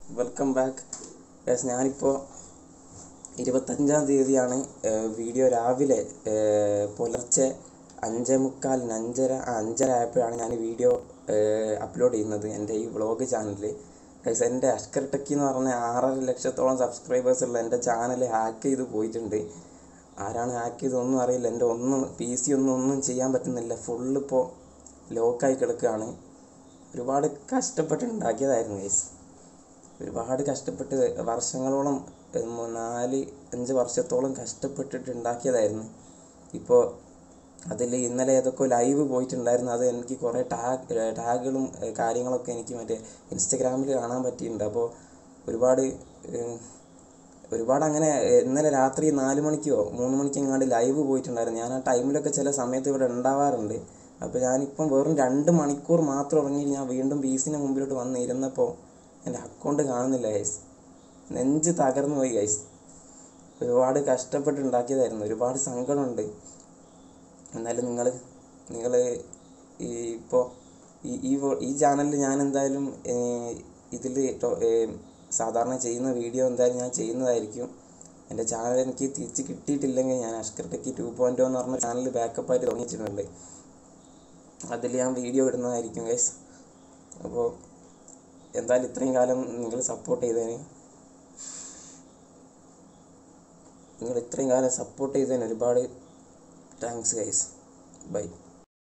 welcome back yes ഞാനിപ്പോൾ ഇരുപത്തഞ്ചാം തീയതിയാണ് ഏഹ്, വീഡിയോ രാവിലെ ഏഹ്, പുലർച്ചെ അഞ്ചേ മുക്കാലിന് അഞ്ചര ആ, അഞ്ചര ആയപ്പോഴാണ് ഞാൻ വീഡിയോ ഏഹ്, അപ്ലോഡ് ചെയ്യുന്നത് എൻ്റെ ഈ വ്ളോഗ് ചാനലിൽ ഗൈസ് എൻ്റെ അഷ്കർ ടെക്കി എന്ന് പറഞ്ഞ ആറര ലക്ഷത്തോളം സബ്സ്ക്രൈബേഴ്സ് ഉള്ള എൻ്റെ ചാനൽ ഹാക്ക് ചെയ്ത് പോയിട്ടുണ്ട് ആരാണ് ഹാക്ക് ചെയ്തതൊന്നും അറിയില്ല എൻ്റെ ഒന്നും പി സി ഒന്നും ഒന്നും ചെയ്യാൻ പറ്റുന്നില്ല ഫുള്ള് ഇപ്പോൾ ലോക്കായി കിടക്കുകയാണ് ഒരുപാട് കഷ്ടപ്പെട്ട് ഉണ്ടാക്കിയതായിരുന്നു ഗൈസ് ഒരുപാട് കഷ്ടപ്പെട്ട് വർഷങ്ങളോളം ഉം, നാല് അഞ്ച് വർഷത്തോളം കഷ്ടപ്പെട്ടിട്ട് ഉണ്ടാക്കിയതായിരുന്നു ഇപ്പോൾ അതിൽ ഇന്നലെ ഏതൊക്കെ ലൈവ് പോയിട്ടുണ്ടായിരുന്നു അത് എനിക്ക് കുറേ ടാഗ് ടാഗുകളും ഏഹ്, കാര്യങ്ങളൊക്കെ എനിക്ക് മറ്റേ ഇൻസ്റ്റഗ്രാമിൽ കാണാൻ പറ്റിയിട്ടുണ്ട് അപ്പോൾ ഒരുപാട് ഏഹ്, ഒരുപാട് അങ്ങനെ ഏഹ്, ഇന്നലെ രാത്രി നാല് മണിക്കോ മൂന്ന് മണിക്കോ എങ്ങാണ്ട് ലൈവ് പോയിട്ടുണ്ടായിരുന്നു ഞാൻ ആ ടൈമിലൊക്കെ ചില സമയത്ത് ഇവിടെ ഉണ്ടാവാറുണ്ട് അപ്പോൾ ഞാനിപ്പം വെറും രണ്ട് മണിക്കൂർ മാത്രം ഉറങ്ങി ഞാൻ വീണ്ടും ബീസിന് മുമ്പിലോട്ട് വന്ന് ഇരുന്നപ്പോൾ എൻ്റെ അക്കൗണ്ട് കാണുന്നില്ല ഗൈസ് നെഞ്ച് തകർന്നു പോയി ഗൈസ് ഒരുപാട് കഷ്ടപ്പെട്ട് ഉണ്ടാക്കിയതായിരുന്നു ഒരുപാട് സങ്കടമുണ്ട് എന്നാലും നിങ്ങൾ നിങ്ങൾ ഈ ഇപ്പോൾ ഈ ഈ വോ- ഈ ചാനലിൽ ഞാൻ എന്തായാലും ഇതിൽ സാധാരണ ചെയ്യുന്ന വീഡിയോ എന്തായാലും ഞാൻ ചെയ്യുന്നതായിരിക്കും എൻ്റെ ചാനൽ എനിക്ക് തിരിച്ച് കിട്ടിയിട്ടില്ലെങ്കിൽ ഞാൻ അഷ്കർ ടെക്കി ടു പോയിൻ്റ് എന്ന് പറഞ്ഞ ചാനൽ ബാക്കപ്പ് ആയിട്ട് തുടങ്ങിയിട്ടുണ്ട് അതിൽ ഞാൻ വീഡിയോ ഇടുന്നതായിരിക്കും ഗൈസ് അപ്പോൾ എന്തായാലും ഇത്രയും കാലം നിങ്ങൾ സപ്പോർട്ട് ചെയ്തതിന് നിങ്ങൾ ഇത്രയും കാലം സപ്പോർട്ട് ചെയ്തതിന് ഒരുപാട് താങ്ക്സ് ഗൈസ് ബൈ